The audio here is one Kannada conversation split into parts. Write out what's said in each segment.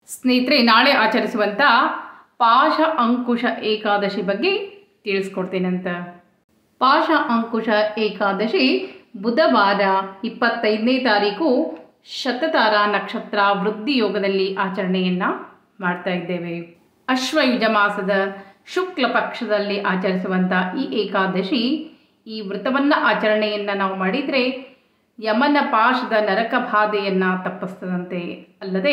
ಸ್ನೇಹಿತರೆ ನಾಳೆ ಆಚರಿಸುವಂಥ ಪಾಶ ಅಂಕುಶ ಏಕಾದಶಿ ಬಗ್ಗೆ ತಿಳಿಸ್ಕೊಡ್ತೇನಂತ ಪಾಶ ಅಂಕುಶ ಏಕಾದಶಿ ಬುಧವಾರ ಇಪ್ಪತ್ತೈದನೇ ತಾರೀಕು ಶತತಾರ ನಕ್ಷತ್ರ ವೃದ್ಧಿ ಯೋಗದಲ್ಲಿ ಆಚರಣೆಯನ್ನು ಮಾಡ್ತಾ ಇದ್ದೇವೆ ಅಶ್ವಯುಜ ಮಾಸದ ಶುಕ್ಲ ಪಕ್ಷದಲ್ಲಿ ಆಚರಿಸುವಂಥ ಈ ಏಕಾದಶಿ ಈ ವ್ರತವನ್ನು ಆಚರಣೆಯನ್ನು ನಾವು ಮಾಡಿದರೆ ಯಮನ ಪಾಶದ ನರಕ ಬಾಧೆಯನ್ನು ತಪ್ಪಿಸ್ತದಂತೆ ಅಲ್ಲದೆ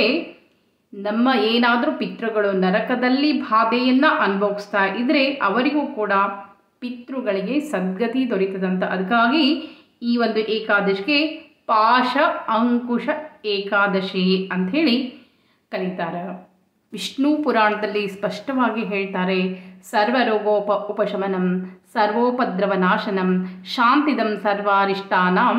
ನಮ್ಮ ಏನಾದರೂ ಪಿತೃಗಳು ನರಕದಲ್ಲಿ ಬಾಧೆಯನ್ನು ಅನುಭವಿಸ್ತಾ ಇದ್ದರೆ ಅವರಿಗೂ ಕೂಡ ಪಿತೃಗಳಿಗೆ ಸದ್ಗತಿ ದೊರೀತದಂತ ಅದಕ್ಕಾಗಿ ಈ ಒಂದು ಏಕಾದಶಿಗೆ ಪಾಶ ಅಂಕುಶ ಏಕಾದಶಿ ಅಂಥೇಳಿ ಕರೀತಾರೆ ವಿಷ್ಣು ಪುರಾಣದಲ್ಲಿ ಸ್ಪಷ್ಟವಾಗಿ ಹೇಳ್ತಾರೆ ಸರ್ವರೋಗೋಪ ಉಪಶಮನಂ ಸರ್ವೋಪದ್ರವ ನಾಶನಂ ಶಾಂತಿದಂ ಸರ್ವಾರಿಷ್ಟಾನಾಂ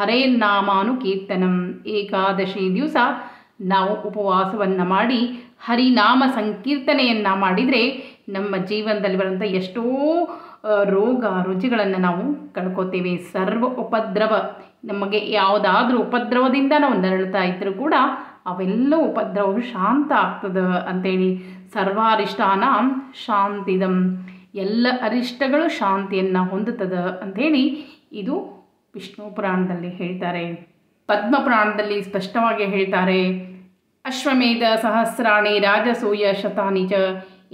ಹರೇರ್ನಾಮಾನುಕೀರ್ತನಂ ಏಕಾದಶಿ ದಿವಸ ನಾವು ಉಪವಾಸವನ್ನು ಮಾಡಿ ಹರಿನಾಮ ಸಂಕೀರ್ತನೆಯನ್ನು ಮಾಡಿದರೆ ನಮ್ಮ ಜೀವನದಲ್ಲಿ ಬರುವಂಥ ಎಷ್ಟೋ ಆ, ರೋಗ ರುಚಿಗಳನ್ನು ನಾವು ಕಳ್ಕೊತೇವೆ ಸರ್ವ ಉಪದ್ರವ ನಮಗೆ ಯಾವುದಾದ್ರೂ ಉಪದ್ರವದಿಂದ ನಾವು ನರಳ್ತಾ ಇದ್ದರೂ ಕೂಡ ಅವೆಲ್ಲ ಉಪದ್ರವವು ಶಾಂತ ಆಗ್ತದೆ ಅಂತೇಳಿ ಸರ್ವಾರಿಷ್ಟಾನ ಶಾಂತಿದಂ ಎಲ್ಲ ಅರಿಷ್ಟಗಳು ಶಾಂತಿಯನ್ನು ಹೊಂದುತ್ತದೆ ಅಂಥೇಳಿ ಇದು ವಿಷ್ಣು ಪುರಾಣದಲ್ಲಿ ಹೇಳ್ತಾರೆ ಪದ್ಮ ಪುರಾಣದಲ್ಲಿ ಸ್ಪಷ್ಟವಾಗಿ ಹೇಳ್ತಾರೆ ಅಶ್ವಮೇಧ ಸಹಸ್ರಾಣಿ ರಾಜಸೂಯ ಶತಾನಿ ಚ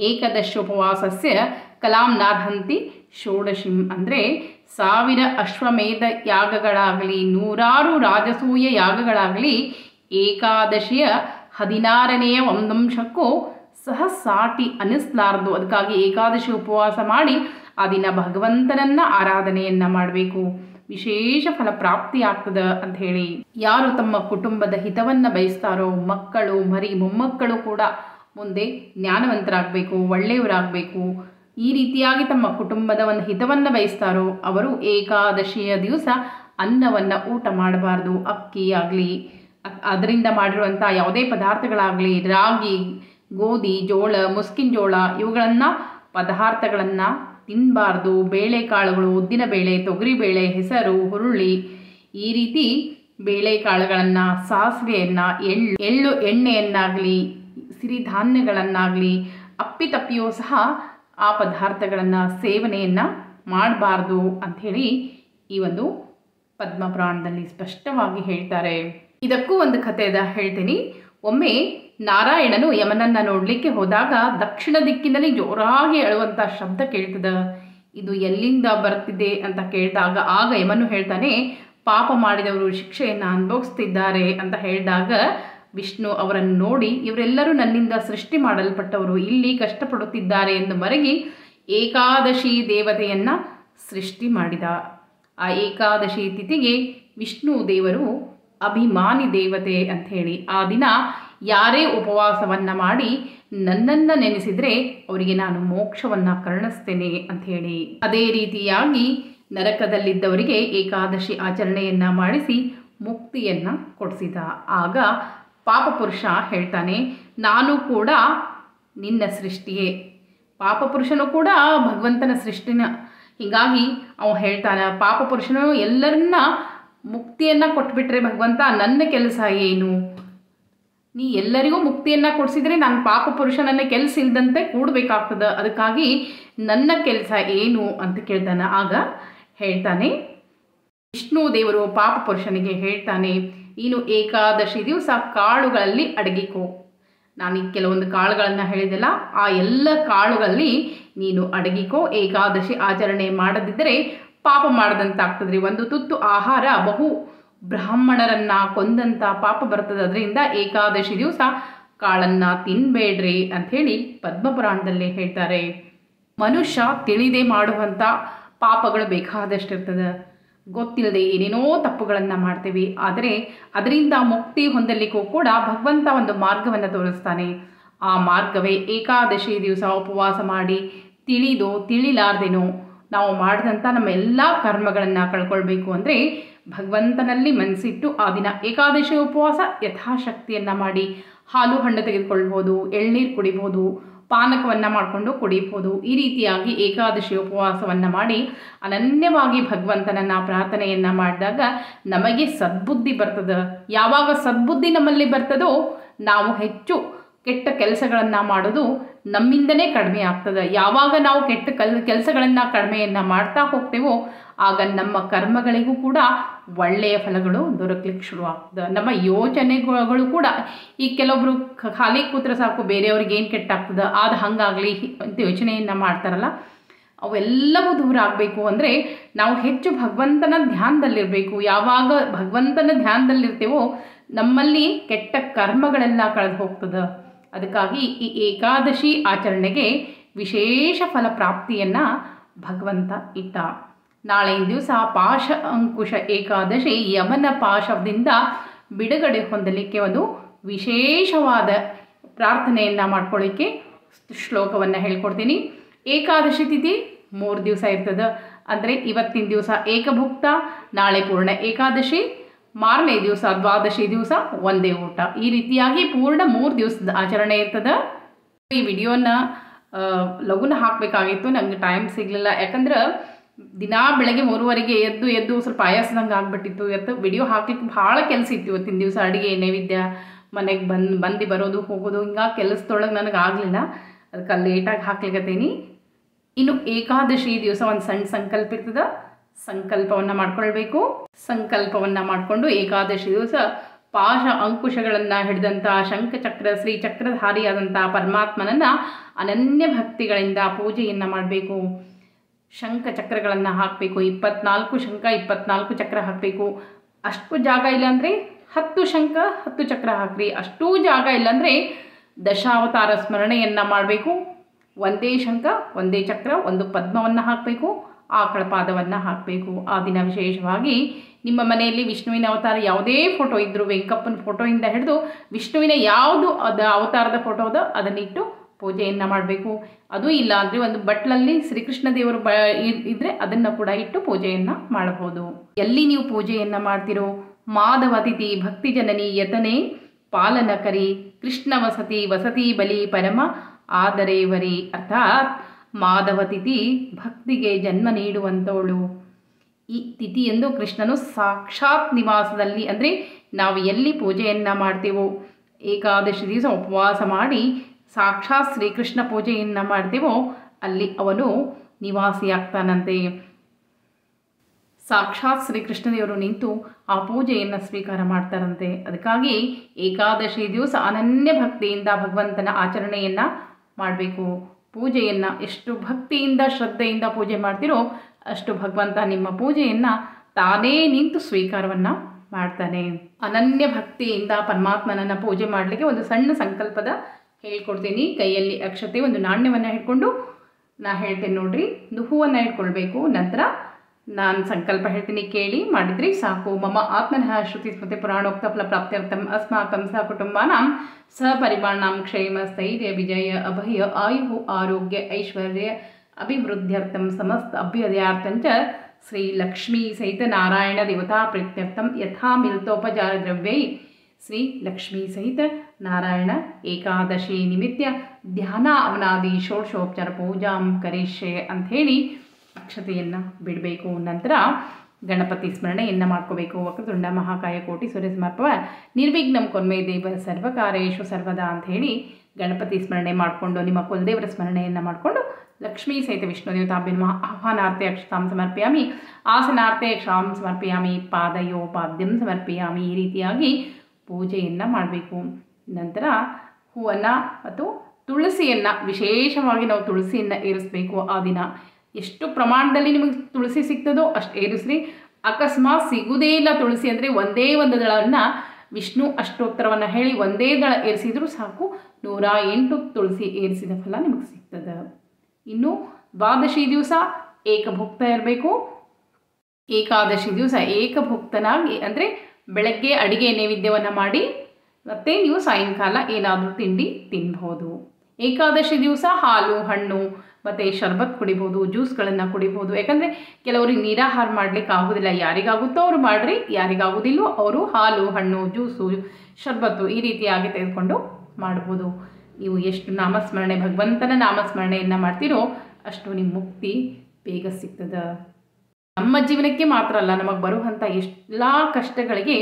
ಏಕದಶೋಪವಾಸಸ್ಯ ಕಲಾಂ ನಾರ್ಹಂತಿ ಷೋಡಶಿಂ ಅಂದರೆ ಸಾವಿರ ಅಶ್ವಮೇಧ ಯಾಗಗಳಾಗಲಿ ನೂರಾರು ರಾಜಸೂಯ ಯಾಗಗಳಾಗಲಿ ಏಕಾದಶಿಯ ಹದಿನಾರನೆಯ ಒಂದಂಶಕ್ಕೂ ಸಹ ಸಾಟಿ ಅನ್ನಿಸ್ಲಾರ್ದು ಅದಕ್ಕಾಗಿ ಏಕಾದಶಿ ಉಪವಾಸ ಮಾಡಿ ಆ ದಿನ ಭಗವಂತನನ್ನ ಆರಾಧನೆಯನ್ನ ಮಾಡಬೇಕು ವಿಶೇಷ ಫಲ ಪ್ರಾಪ್ತಿ ಆಗ್ತದ ಅಂತ ಹೇಳಿ ಯಾರು ತಮ್ಮ ಕುಟುಂಬದ ಹಿತವನ್ನ ಬಯಸ್ತಾರೋ ಮಕ್ಕಳು ಮರಿ ಮೊಮ್ಮಕ್ಕಳು ಕೂಡ ಮುಂದೆ ಜ್ಞಾನವಂತರಾಗಬೇಕು ಒಳ್ಳೆಯವರಾಗಬೇಕು ಈ ರೀತಿಯಾಗಿ ತಮ್ಮ ಕುಟುಂಬದ ಒಂದು ಹಿತವನ್ನು ಬಯಸ್ತಾರೋ ಅವರು ಏಕಾದಶಿಯ ದಿವಸ ಅನ್ನವನ್ನು ಊಟ ಮಾಡಬಾರ್ದು ಅಕ್ಕಿ ಆಗಲಿ ಅದರಿಂದ ಮಾಡಿರುವಂಥ ಯಾವುದೇ ಪದಾರ್ಥಗಳಾಗಲಿ ರಾಗಿ ಗೋಧಿ ಜೋಳ ಮುಸ್ಕಿನ ಜೋಳ ಇವುಗಳನ್ನು ಪದಾರ್ಥಗಳನ್ನು ತಿನ್ನಬಾರ್ದು ಬೇಳೆಕಾಳುಗಳು ಉದ್ದಿನಬೇಳೆ ತೊಗರಿಬೇಳೆ ಹೆಸರು ಹುರುಳಿ ಈ ರೀತಿ ಬೇಳೆಕಾಳುಗಳನ್ನು ಸಾಸಿವೆಯನ್ನು ಎಳ್ಳು ಎಳ್ಳು ಎಣ್ಣೆಯನ್ನಾಗಲಿ ಸಿರಿಧಾನ್ಯಗಳನ್ನಾಗಲಿ ಅಪ್ಪಿತಪ್ಪಿಯೂ ಸಹ ಆ ಪದಾರ್ಥಗಳನ್ನು ಸೇವನೆಯನ್ನು ಮಾಡಬಾರ್ದು ಅಂಥೇಳಿ ಈ ಒಂದು ಪದ್ಮ ಪುರಾಣದಲ್ಲಿ ಸ್ಪಷ್ಟವಾಗಿ ಹೇಳ್ತಾರೆ ಇದಕ್ಕೂ ಒಂದು ಕಥೆದ ಹೇಳ್ತೀನಿ ಒಮ್ಮೆ ನಾರಾಯಣನು ಯಮನನ್ನ ನೋಡಲಿಕ್ಕೆ ಹೋದಾಗ ದಕ್ಷಿಣ ದಿಕ್ಕಿನಲ್ಲಿ ಜೋರಾಗಿ ಅಳುವಂಥ ಶಬ್ದ ಕೇಳ್ತದ ಇದು ಎಲ್ಲಿಂದ ಬರ್ತಿದೆ ಅಂತ ಕೇಳಿದಾಗ ಆಗ ಯಮನು ಹೇಳ್ತಾನೆ ಪಾಪ ಮಾಡಿದವರು ಶಿಕ್ಷೆಯನ್ನು ಅನುಭವಿಸ್ತಿದ್ದಾರೆ ಅಂತ ಹೇಳಿದಾಗ ವಿಷ್ಣು ಅವರನ್ನು ನೋಡಿ ಇವರೆಲ್ಲರೂ ನನ್ನಿಂದ ಸೃಷ್ಟಿ ಮಾಡಲ್ಪಟ್ಟವರು ಇಲ್ಲಿ ಕಷ್ಟಪಡುತ್ತಿದ್ದಾರೆ ಎಂದು ಮರಗಿ ಏಕಾದಶಿ ದೇವತೆಯನ್ನು ಸೃಷ್ಟಿ ಮಾಡಿದ ಆ ಏಕಾದಶಿ ತಿಥಿಗೆ ವಿಷ್ಣು ದೇವರು ಅಭಿಮಾನಿ ದೇವತೆ ಅಂತ ಹೇಳಿ ಆ ದಿನ ಯಾರೇ ಉಪವಾಸವನ್ನು ಮಾಡಿ ನನ್ನನ್ನು ನೆನೆಸಿದರೆ ಅವರಿಗೆ ನಾನು ಮೋಕ್ಷವನ್ನು ಕರುಣಿಸ್ತೇನೆ ಅಂತ ಹೇಳಿ ಅದೇ ರೀತಿಯಾಗಿ ನರಕದಲ್ಲಿದ್ದವರಿಗೆ ಏಕಾದಶಿ ಆಚರಣೆಯನ್ನು ಮಾಡಿಸಿ ಮುಕ್ತಿಯನ್ನು ಕೊಡಿಸಿದ ಆಗ ಪಾಪಪುರುಷ ಹೇಳ್ತಾನೆ ನಾನು ಕೂಡ ನಿನ್ನ ಸೃಷ್ಟಿಯೇ ಪಾಪಪುರುಷನು ಕೂಡ ಭಗವಂತನ ಸೃಷ್ಟಿನ ಹೀಗಾಗಿ ಅವ ಹೇಳ್ತಾನೆ ಪಾಪಪುರುಷನು ಎಲ್ಲರನ್ನ ಮುಕ್ತಿಯನ್ನು ಕೊಟ್ಬಿಟ್ರೆ ಭಗವಂತ ನನ್ನ ಕೆಲಸ ಏನು ನೀ ಎಲ್ಲರಿಗೂ ಮುಕ್ತಿಯನ್ನು ಕೊಡಿಸಿದ್ರೆ ನಾನು ಪಾಪ ಪುರುಷನನ್ನ ಕೆಲಸ ಇಲ್ದಂತೆ ಕೂಡಬೇಕಾಗ್ತದೆ ಅದಕ್ಕಾಗಿ ನನ್ನ ಕೆಲಸ ಏನು ಅಂತ ಕೇಳ್ತಾನೆ ಆಗ ಹೇಳ್ತಾನೆ ವಿಷ್ಣು ದೇವರು ಪಾಪ ಪುರುಷನಿಗೆ ಹೇಳ್ತಾನೆ ನೀನು ಏಕಾದಶಿ ದಿವಸ ಕಾಳುಗಳಲ್ಲಿ ಅಡಗಿಕೋ ನಾನು ಈ ಕೆಲವೊಂದು ಕಾಳುಗಳನ್ನು ಹೇಳಿದೆಲ್ಲ ಆ ಎಲ್ಲ ಕಾಳುಗಳಲ್ಲಿ ನೀನು ಅಡಗಿಕೋ ಏಕಾದಶಿ ಆಚರಣೆ ಮಾಡದಿದ್ದರೆ ಪಾಪ ಮಾಡದಂತಾಗ್ತದ್ರಿ ಒಂದು ತುತ್ತು ಆಹಾರ ಬಹು ಬ್ರಾಹ್ಮಣರನ್ನ ಕೊಂದಂಥ ಪಾಪ ಬರ್ತದೆ ಅದರಿಂದ ಏಕಾದಶಿ ದಿವಸ ಕಾಳನ್ನ ತಿನ್ಬೇಡ್ರಿ ಅಂಥೇಳಿ ಪದ್ಮಪುರಾಣದಲ್ಲಿ ಹೇಳ್ತಾರೆ ಮನುಷ್ಯ ತಿಳಿದೇ ಮಾಡುವಂಥ ಪಾಪಗಳು ಬೇಕಾದಷ್ಟಿರ್ತದೆ ಗೊತ್ತಿಲ್ಲದೆ ಏನೇನೋ ತಪ್ಪುಗಳನ್ನು ಮಾಡ್ತೀವಿ ಆದರೆ ಅದರಿಂದ ಮುಕ್ತಿ ಹೊಂದಲಿಕ್ಕೂ ಕೂಡ ಭಗವಂತ ಒಂದು ಮಾರ್ಗವನ್ನು ತೋರಿಸ್ತಾನೆ ಆ ಮಾರ್ಗವೇ ಏಕಾದಶಿ ದಿವಸ ಉಪವಾಸ ಮಾಡಿ ತಿಳಿದೋ ತಿಳಿಲಾರ್ದೇನೋ ನಾವು ಮಾಡಿದಂಥ ನಮ್ಮ ಎಲ್ಲ ಕರ್ಮಗಳನ್ನು ಕಳ್ಕೊಳ್ಬೇಕು ಅಂದರೆ ಭಗವಂತನಲ್ಲಿ ಮನಸ್ಸಿಟ್ಟು ಆ ದಿನ ಏಕಾದಶಿ ಉಪವಾಸ ಯಥಾಶಕ್ತಿಯನ್ನು ಮಾಡಿ ಹಾಲು ಹಣ್ಣು ತೆಗೆದುಕೊಳ್ಬೋದು ಎಳ್ನೀರು ಕುಡಿಬೋದು ಪಾನಕವನ್ನು ಮಾಡಿಕೊಂಡು ಕುಡಿಬೋದು ಈ ರೀತಿಯಾಗಿ ಏಕಾದಶಿ ಉಪವಾಸವನ್ನು ಮಾಡಿ ಅನನ್ಯವಾಗಿ ಭಗವಂತನನ್ನು ಪ್ರಾರ್ಥನೆಯನ್ನು ಮಾಡಿದಾಗ ನಮಗೆ ಸದ್ಬುದ್ಧಿ ಬರ್ತದೆ ಯಾವಾಗ ಸದ್ಬುದ್ಧಿ ನಮ್ಮಲ್ಲಿ ಬರ್ತದೋ ನಾವು ಹೆಚ್ಚು ಕೆಟ್ಟ ಕೆಲಸಗಳನ್ನು ಮಾಡೋದು ನಮ್ಮಿಂದನೇ ಕಡಿಮೆ ಆಗ್ತದೆ ಯಾವಾಗ ನಾವು ಕೆಟ್ಟ ಕಲ್ ಕೆಲಸಗಳನ್ನು ಕಡಿಮೆಯನ್ನು ಮಾಡ್ತಾ ಹೋಗ್ತೇವೋ ಆಗ ನಮ್ಮ ಕರ್ಮಗಳಿಗೂ ಕೂಡ ಒಳ್ಳೆಯ ಫಲಗಳು ದೊರಕಲಿಕ್ಕೆ ಶುರು ಆಗ್ತದೆ ನಮ್ಮ ಯೋಚನೆಗಳು ಕೂಡ ಈ ಕೆಲವೊಬ್ರು ಖ- ಖಾಲಿ ಕೂತ್ರೆ ಸಾಕು ಬೇರೆಯವ್ರಿಗೆ ಏನು ಕೆಟ್ಟಾಗ್ತದೆ ಅದು ಹಂಗಾಗಲಿ ಅಂತ ಯೋಚನೆಯನ್ನು ಮಾಡ್ತಾರಲ್ಲ ಅವೆಲ್ಲವೂ ದೂರ ಆಗಬೇಕು ಅಂದರೆ ನಾವು ಹೆಚ್ಚು ಭಗವಂತನ ಧ್ಯಾನದಲ್ಲಿರಬೇಕು ಯಾವಾಗ ಭಗವಂತನ ಧ್ಯಾನದಲ್ಲಿರ್ತೇವೋ ನಮ್ಮಲ್ಲಿ ಕೆಟ್ಟ ಕರ್ಮಗಳೆಲ್ಲ ಕಳೆದು ಹೋಗ್ತದೆ ಅದಕ್ಕಾಗಿ ಈ ಏಕಾದಶಿ ಆಚರಣೆಗೆ ವಿಶೇಷ ಫಲ ಪ್ರಾಪ್ತಿಯನ್ನು ಭಗವಂತ ಇಟ್ಟ ನಾಳೆಯ ದಿವಸ ಪಾಶ ಅಂಕುಶ ಏಕಾದಶಿ ಯಮನ ಪಾಶದಿಂದ ಬಿಡುಗಡೆ ಹೊಂದಲಿಕ್ಕೆ ಒಂದು ವಿಶೇಷವಾದ ಪ್ರಾರ್ಥನೆಯನ್ನು ಮಾಡ್ಕೊಳ್ಳಿಕ್ಕೆ ಶ್ಲೋಕವನ್ನು ಹೇಳ್ಕೊಡ್ತೀನಿ ಏಕಾದಶಿ ತಿಥಿ ಮೂರು ದಿವಸ ಇರ್ತದೆ ಅಂದರೆ ಇವತ್ತಿನ ದಿವಸ ಏಕಭುಕ್ತ ನಾಳೆ ಪೂರ್ಣ ಏಕಾದಶಿ ಮಾರನೇ ದಿವಸ ದ್ವಾದಶಿ ದಿವಸ ಒಂದೇ ಊಟ ಈ ರೀತಿಯಾಗಿ ಪೂರ್ಣ ಮೂರು ದಿವಸದ ಆಚರಣೆ ಇರ್ತದೆ ಈ ವಿಡಿಯೋನ ಆ, ಲಘುನ ಹಾಕಬೇಕಾಗಿತ್ತು ನಂಗೆ ಟೈಮ್ ಸಿಗಲಿಲ್ಲ ಯಾಕಂದ್ರೆ ದಿನಾ ಬೆಳಗ್ಗೆ ಮೂರುವರೆಗೆ ಎದ್ದು ಎದ್ದು ಸ್ವಲ್ಪ ಆಯಾಸದಂಗೆ ಆಗ್ಬಿಟ್ಟಿತ್ತು ಇವತ್ತು ವಿಡಿಯೋ ಹಾಕ್ಲಿಕ್ಕೆ ಭಾಳ ಕೆಲಸ ಇತ್ತು ಇವತ್ತಿನ ದಿವಸ ಅಡುಗೆ ನೈವೇದ್ಯ ಮನೆಗೆ ಬಂದು ಬಂದು ಬರೋದು ಹೋಗೋದು ಹಿಂಗಾಗಿ ಕೆಲಸದೊಳಗೆ ನನಗೆ ಆಗಲಿಲ್ಲ ಅದಕ್ಕೆ ಲೇಟಾಗಿ ಹಾಕ್ಲಿಕತ್ತೀನಿ ಇನ್ನು ಏಕಾದಶಿ ದಿವಸ ಒಂದು ಸಣ್ಣ ಸಂಕಲ್ಪ ಇರ್ತದ ಸಂಕಲ್ಪವನ್ನು ಮಾಡ್ಕೊಳ್ಬೇಕು ಸಂಕಲ್ಪವನ್ನು ಮಾಡಿಕೊಂಡು ಏಕಾದಶಿ ದಿವಸ ಪಾಶ ಅಂಕುಶಗಳನ್ನು ಹಿಡಿದಂಥ ಶಂಖಚಕ್ರ ಶ್ರೀ ಚಕ್ರಧಾರಿಯಾದಂಥ ಪರಮಾತ್ಮನನ್ನ ಅನನ್ಯ ಭಕ್ತಿಗಳಿಂದ ಪೂಜೆಯನ್ನು ಮಾಡಬೇಕು ಶಂಖ ಚಕ್ರಗಳನ್ನು ಹಾಕಬೇಕು ಇಪ್ಪತ್ನಾಲ್ಕು ಶಂಖ ಇಪ್ಪತ್ನಾಲ್ಕು ಚಕ್ರ ಹಾಕಬೇಕು ಅಷ್ಟು ಜಾಗ ಇಲ್ಲಾಂದರೆ ಹತ್ತು ಶಂಖ ಹತ್ತು ಚಕ್ರ ಹಾಕ್ರಿ ಅಷ್ಟೂ ಜಾಗ ಇಲ್ಲಾಂದರೆ ದಶಾವತಾರ ಸ್ಮರಣೆಯನ್ನು ಮಾಡಬೇಕು ಒಂದೇ ಶಂಖ ಒಂದೇ ಚಕ್ರ ಒಂದು ಪದ್ಮವನ್ನು ಹಾಕಬೇಕು ಆಕಳ ಪಾದವನ್ನು ಹಾಕಬೇಕು ಆ ದಿನ ವಿಶೇಷವಾಗಿ ನಿಮ್ಮ ಮನೆಯಲ್ಲಿ ವಿಷ್ಣುವಿನ ಅವತಾರ ಯಾವುದೇ ಫೋಟೋ ಇದ್ದರೂ ವೆಂಕಪ್ಪನ ಫೋಟೋಯಿಂದ ಹಿಡಿದು ವಿಷ್ಣುವಿನ ಯಾವುದು ಅದು ಅವತಾರದ ಫೋಟೋ ಅದೋ ಅದನ್ನಿಟ್ಟು ಪೂಜೆಯನ್ನು ಮಾಡಬೇಕು ಅದು ಇಲ್ಲ ಅಂದರೆ ಒಂದು ಬಟ್ಲಲ್ಲಿ ಶ್ರೀಕೃಷ್ಣ ದೇವರು ಬ ಇ- ಇದ್ರೆ ಅದನ್ನು ಕೂಡ ಇಟ್ಟು ಪೂಜೆಯನ್ನು ಮಾಡಬಹುದು ಎಲ್ಲಿ ನೀವು ಪೂಜೆಯನ್ನು ಮಾಡ್ತಿರೋ ಮಾಧವತಿಥಿ ಭಕ್ತಿ ಜನನಿ ಯತನೆ ಪಾಲನಕರಿ ಕೃಷ್ಣ ವಸತಿ ವಸತಿ ಬಲಿ ಪರಮ ಆದರೇವರಿ ಅರ್ಥಾತ್ ಮಾಧವ ತಿಥಿ ಭಕ್ತಿಗೆ ಜನ್ಮ ನೀಡುವಂಥವಳು ಈ ತಿಥಿಯಂದು ಕೃಷ್ಣನು ಸಾಕ್ಷಾತ್ ನಿವಾಸದಲ್ಲಿ ಅಂದರೆ ನಾವು ಎಲ್ಲಿ ಪೂಜೆಯನ್ನು ಮಾಡ್ತೇವೋ ಏಕಾದಶಿ ದಿವಸ ಉಪವಾಸ ಮಾಡಿ ಸಾಕ್ಷಾತ್ ಶ್ರೀಕೃಷ್ಣ ಪೂಜೆಯನ್ನು ಮಾಡ್ತೇವೋ ಅಲ್ಲಿ ಅವನು ನಿವಾಸಿಯಾಗ್ತಾನಂತೆ ಸಾಕ್ಷಾತ್ ಶ್ರೀಕೃಷ್ಣದೇವರು ನಿಂತು ಆ ಪೂಜೆಯನ್ನು ಸ್ವೀಕಾರ ಮಾಡ್ತಾರಂತೆ ಅದಕ್ಕಾಗಿ ಏಕಾದಶಿ ದಿವಸ ಅನನ್ಯ ಭಕ್ತಿಯಿಂದ ಭಗವಂತನ ಆಚರಣೆಯನ್ನು ಮಾಡಬೇಕು ಪೂಜೆಯನ್ನು ಎಷ್ಟು ಭಕ್ತಿಯಿಂದ ಶ್ರದ್ಧೆಯಿಂದ ಪೂಜೆ ಮಾಡ್ತೀರೋ ಅಷ್ಟು ಭಗವಂತ ನಿಮ್ಮ ಪೂಜೆಯನ್ನು ತಾನೇ ನಿಂತು ಸ್ವೀಕಾರವನ್ನು ಮಾಡ್ತಾನೆ ಅನನ್ಯ ಭಕ್ತಿಯಿಂದ ಪರಮಾತ್ಮನನ್ನು ಪೂಜೆ ಮಾಡಲಿಕ್ಕೆ ಒಂದು ಸಣ್ಣ ಸಂಕಲ್ಪದ ಹೇಳ್ಕೊಡ್ತೀನಿ ಕೈಯಲ್ಲಿ ಅಕ್ಷತೆ ಒಂದು ನಾಣ್ಯವನ್ನು ಹಿಡ್ಕೊಂಡು ನಾ ಹೇಳ್ತೇನೆ ನೋಡ್ರಿ ಒಂದು ಹೂವನ್ನು ಇಟ್ಕೊಳ್ಬೇಕು ನಂತರ ನಾನು ಸಂಕಲ್ಪ ಹೇಳ್ತೀನಿ ಕೇಳಿ ಮಾಡಿದ್ರಿ ಸಾಕು ಮಮ ಆತ್ಮನಃ ಶ್ರುತಿ ಸ್ಮೃತಿ ಪುರಾಣೋಕ್ತ ಫಲ ಪ್ರಾಪ್ತ್ಯರ್ಥಂ ಅಸ್ಮಾಕಂ ಸಹ ಕುಟುಂಬಾನಾಂ ಸಹಪರಿವಾರಣಾಂ ಕ್ಷೇಮ ಸ್ಥೈರ್ಯ ವಿಜಯ ಅಭಯ ಆಯು ಆರೋಗ್ಯ ಐಶ್ವರ್ಯ ಅಭಿವೃದ್ಧ್ಯರ್ಥಂ ಸಮಸ್ತ ಅಭ್ಯುದಯಾರ್ಥಂಚ ಶ್ರೀ ಲಕ್ಷ್ಮೀ ಸಹಿತ ನಾರಾಯಣ ದೇವತಾ ಪ್ರೀತ್ಯರ್ಥಂ ಯಥಾ ಮಿಲಿತೋಪಚಾರ ದ್ರವ್ಯೈ ಶ್ರೀ ಲಕ್ಷ್ಮೀ ಸಹಿತ ನಾರಾಯಣ ಏಕಾದಶಿ ನಿಮಿತ್ತ ಧ್ಯಾನ ಅವನಾದಿ ಷೋಡಶೋಪಚಾರ ಪೂಜಾಂ ಕರಿಷ್ಯೆ ಅಂಥೇಳಿ ಅಕ್ಷತೆಯನ್ನು ಬಿಡಬೇಕು ನಂತರ ಗಣಪತಿ ಸ್ಮರಣೆಯನ್ನು ಮಾಡ್ಕೋಬೇಕು ವಕ್ರತುಂಡ ಮಹಾಕಾಯ ಕೋಟಿ ಸೂರ್ಯ ಸಮರ್ಪವ ನಿರ್ವಿಘ್ನಂ ಕೊನ್ಮೆ ದೇವ ಸರ್ವಕಾರೇಶು ಸರ್ವದಾ ಅಂಥೇಳಿ ಗಣಪತಿ ಸ್ಮರಣೆ ಮಾಡಿಕೊಂಡು ನಿಮ್ಮ ಕುಲದೇವರ ಸ್ಮರಣೆಯನ್ನು ಮಾಡಿಕೊಂಡು ಲಕ್ಷ್ಮೀ ಸಹಿತ ವಿಷ್ಣು ದೇವತಾಭ್ಯ ನಮಃ ಆಹ್ವಾನಾರ್ಥೆ ಅಕ್ಷತಾಂ ಸಮರ್ಪಯಾಮಿ ಆಸನಾರ್ಥೆ ಕ್ಷಾಂ ಸಮರ್ಪಯಾಮಿ ಪಾದಯೋ ಪಾದ್ಯಂ ಸಮರ್ಪಯಾಮಿ ಈ ರೀತಿಯಾಗಿ ಪೂಜೆಯನ್ನು ಮಾಡಬೇಕು ನಂತರ ಹೂವನ್ನು ಮತ್ತು ತುಳಸಿಯನ್ನು ವಿಶೇಷವಾಗಿ ನಾವು ತುಳಸಿಯನ್ನು ಏರಿಸಬೇಕು ಆ ದಿನ ಎಷ್ಟು ಪ್ರಮಾಣದಲ್ಲಿ ನಿಮಗೆ ತುಳಸಿ ಸಿಗ್ತದೋ ಅಷ್ಟು ಏರಿಸ್ರಿ ಅಕಸ್ಮಾತ್ ಸಿಗುವುದೇ ಇಲ್ಲ ತುಳಸಿ ಅಂದರೆ ಒಂದೇ ಒಂದು ದಳವನ್ನು ವಿಷ್ಣು ಅಷ್ಟೋತ್ತರವನ್ನು ಹೇಳಿ ಒಂದೇ ದಳ ಏರಿಸಿದರೂ ಸಾಕು ನೂರ ಎಂಟು ತುಳಸಿ ಏರಿಸಿದ ಫಲ ನಿಮಗೆ ಸಿಗ್ತದೆ ಇನ್ನು ದ್ವಾದಶಿ ದಿವಸ ಏಕಭುಕ್ತ ಇರಬೇಕು ಏಕಾದಶಿ ದಿವಸ ಏಕಭುಕ್ತನಾಗಿ ಅಂದರೆ ಬೆಳಗ್ಗೆ ಅಡಿಗೆ ನೈವೇದ್ಯವನ್ನು ಮಾಡಿ ಮತ್ತು ನೀವು ಸಾಯಂಕಾಲ ಏನಾದರೂ ತಿಂಡಿ ತಿನ್ಬೋದು ಏಕಾದಶಿ ದಿವಸ ಹಾಲು ಹಣ್ಣು ಮತ್ತು ಶರ್ಬತ್ ಕುಡಿಬೋದು ಜ್ಯೂಸ್ಗಳನ್ನು ಕುಡಿಬೋದು ಯಾಕಂದರೆ ಕೆಲವರಿಗೆ ನೀರಾಹಾರ ಮಾಡಲಿಕ್ಕೆ ಆಗೋದಿಲ್ಲ ಯಾರಿಗಾಗುತ್ತೋ ಅವರು ಮಾಡಿರಿ ಯಾರಿಗಾಗೋದಿಲ್ಲೋ ಅವರು ಹಾಲು ಹಣ್ಣು ಜ್ಯೂಸು ಶರ್ಬತ್ತು ಈ ರೀತಿಯಾಗಿ ತೆಗೆದುಕೊಂಡು ಮಾಡ್ಬೋದು ನೀವು ಎಷ್ಟು ನಾಮಸ್ಮರಣೆ ಭಗವಂತನ ನಾಮಸ್ಮರಣೆಯನ್ನು ಮಾಡ್ತೀರೋ ಅಷ್ಟು ನಿಮ್ಮ ಮುಕ್ತಿ ಬೇಗ ಸಿಗ್ತದೆ ನಮ್ಮ ಜೀವನಕ್ಕೆ ಮಾತ್ರ ಅಲ್ಲ ನಮಗೆ ಬರುವಂಥ ಎಲ್ಲ ಕಷ್ಟಗಳಿಗೆ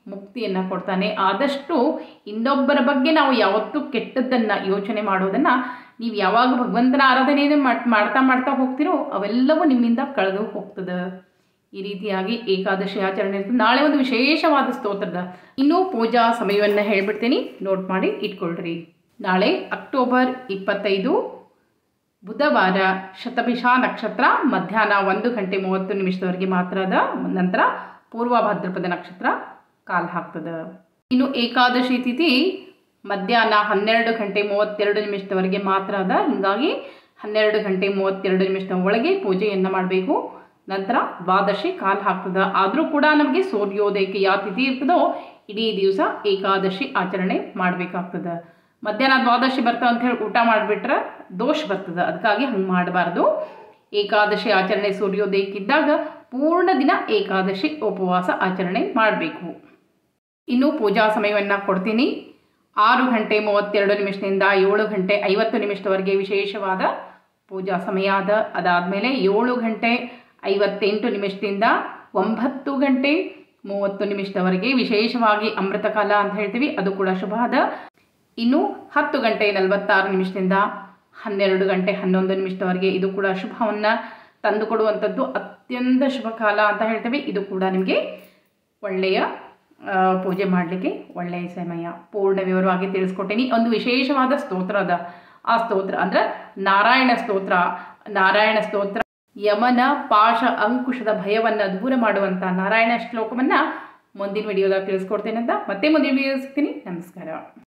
ಮುಕ್ತಿಯನ್ನು ಕೊಡ್ತಾನೆ ಆದಷ್ಟು ಇನ್ನೊಬ್ಬರ ಬಗ್ಗೆ ನಾವು ಯಾವತ್ತೂ ಕೆಟ್ಟದ್ದನ್ನು ಯೋಚನೆ ಮಾಡೋದನ್ನು ನೀವು ಯಾವಾಗ ಭಗವಂತನ ಆರಾಧನೆಯನ್ನು ಮಾಡ್ತಾ ಮಾಡ್ತಾ ಹೋಗ್ತಿರೋ ಅವೆಲ್ಲವೂ ನಿಮ್ಮಿಂದ ಕಳೆದು ಹೋಗ್ತದೆ ಈ ರೀತಿಯಾಗಿ ಏಕಾದಶಿ ಆಚರಣೆ ಇರ್ತದೆ ನಾಳೆ ಒಂದು ವಿಶೇಷವಾದ ಸ್ತೋತ್ರದ ಇನ್ನೂ ಪೂಜಾ ಸಮಯವನ್ನು ಹೇಳ್ಬಿಡ್ತೀನಿ ನೋಟ್ ಮಾಡಿ ಇಟ್ಕೊಳ್ರಿ ನಾಳೆ ಅಕ್ಟೋಬರ್ ಇಪ್ಪತ್ತೈದು ಬುಧವಾರ ಶತಭಿಷ ನಕ್ಷತ್ರ ಮಧ್ಯಾಹ್ನ ಒಂದು ಗಂಟೆ ಮೂವತ್ತು ನಿಮಿಷದವರೆಗೆ ಮಾತ್ರ ಅದ ನಂತರ ಪೂರ್ವ ಭಾದ್ರಪದ ನಕ್ಷತ್ರ ಕಾಲು ಹಾಕ್ತದೆ ಇನ್ನು ಏಕಾದಶಿ ತಿಥಿ ಮಧ್ಯಾಹ್ನ ಹನ್ನೆರಡು ಗಂಟೆ ಮೂವತ್ತೆರಡು ನಿಮಿಷದವರೆಗೆ ಮಾತ್ರ ಅದ ಹೀಗಾಗಿ ಹನ್ನೆರಡು ಗಂಟೆ ಮೂವತ್ತೆರಡು ನಿಮಿಷದ ಒಳಗೆ ಪೂಜೆಯನ್ನು ಮಾಡಬೇಕು ನಂತರ ದ್ವಾದಶಿ ಕಾಲು ಹಾಕ್ತದೆ ಆದರೂ ಕೂಡ ನಮಗೆ ಸೂರ್ಯೋದಯಕ್ಕೆ ಯಾವ ತಿಥಿ ಇರ್ತದೋ ಇಡೀ ದಿವಸ ಏಕಾದಶಿ ಆಚರಣೆ ಮಾಡಬೇಕಾಗ್ತದೆ ಮಧ್ಯಾಹ್ನ ದ್ವಾದಶಿ ಬರ್ತದೆ ಅಂತ ಹೇಳಿ ಊಟ ಮಾಡಿಬಿಟ್ರೆ ದೋಷ ಬರ್ತದೆ ಅದಕ್ಕಾಗಿ ಹಂಗೆ ಮಾಡಬಾರ್ದು ಏಕಾದಶಿ ಆಚರಣೆ ಸೂರ್ಯೋದಯಕ್ಕಿದ್ದಾಗ ಪೂರ್ಣ ದಿನ ಏಕಾದಶಿ ಉಪವಾಸ ಆಚರಣೆ ಮಾಡಬೇಕು ಇನ್ನು ಪೂಜಾ ಸಮಯವನ್ನು ಕೊಡ್ತೀನಿ ಆರು ಗಂಟೆ ಮೂವತ್ತೆರಡು ನಿಮಿಷದಿಂದ ಏಳು ಗಂಟೆ ಐವತ್ತು ನಿಮಿಷದವರೆಗೆ ವಿಶೇಷವಾದ ಪೂಜಾ ಸಮಯ ಅದ ಅದಾದಮೇಲೆ ಏಳು ಗಂಟೆ ಐವತ್ತೆಂಟು ನಿಮಿಷದಿಂದ ಒಂಬತ್ತು ಗಂಟೆ ಮೂವತ್ತು ನಿಮಿಷದವರೆಗೆ ವಿಶೇಷವಾಗಿ ಅಮೃತ ಕಾಲ ಅಂತ ಹೇಳ್ತೀವಿ ಅದು ಕೂಡ ಶುಭ ಅದ ಇನ್ನು ಹತ್ತು ಗಂಟೆ ನಲವತ್ತಾರು ನಿಮಿಷದಿಂದ ಹನ್ನೆರಡು ಗಂಟೆ ಹನ್ನೊಂದು ನಿಮಿಷದವರೆಗೆ ಇದು ಕೂಡ ಶುಭವನ್ನು ತಂದುಕೊಡುವಂಥದ್ದು ಅತ್ಯಂತ ಶುಭ ಕಾಲ ಅಂತ ಹೇಳ್ತೇವೆ ಇದು ಕೂಡ ನಿಮಗೆ ಒಳ್ಳೆಯ ಆ, ಪೂಜೆ ಮಾಡಲಿಕ್ಕೆ ಒಳ್ಳೆಯ ಸಮಯ ಪೂರ್ಣ ವಿವರವಾಗಿ ತಿಳಿಸ್ಕೊಟ್ಟೀನಿ ಒಂದು ವಿಶೇಷವಾದ ಸ್ತೋತ್ರ ಅದ ಆ ಸ್ತೋತ್ರ ಅಂದ್ರೆ ನಾರಾಯಣ ಸ್ತೋತ್ರ ನಾರಾಯಣ ಸ್ತೋತ್ರ ಯಮನ ಪಾಶ ಅಂಕುಶದ ಭಯವನ್ನು ದೂರ ಮಾಡುವಂಥ ನಾರಾಯಣ ಶ್ಲೋಕವನ್ನು ಮುಂದಿನ ವಿಡಿಯೋದಾಗ ತಿಳಿಸ್ಕೊಡ್ತೇನೆ ಅಂತ ಮತ್ತೆ ಮುಂದಿನ ವಿಡಿಯೋ ಸಿಗ್ತೀನಿ ನಮಸ್ಕಾರ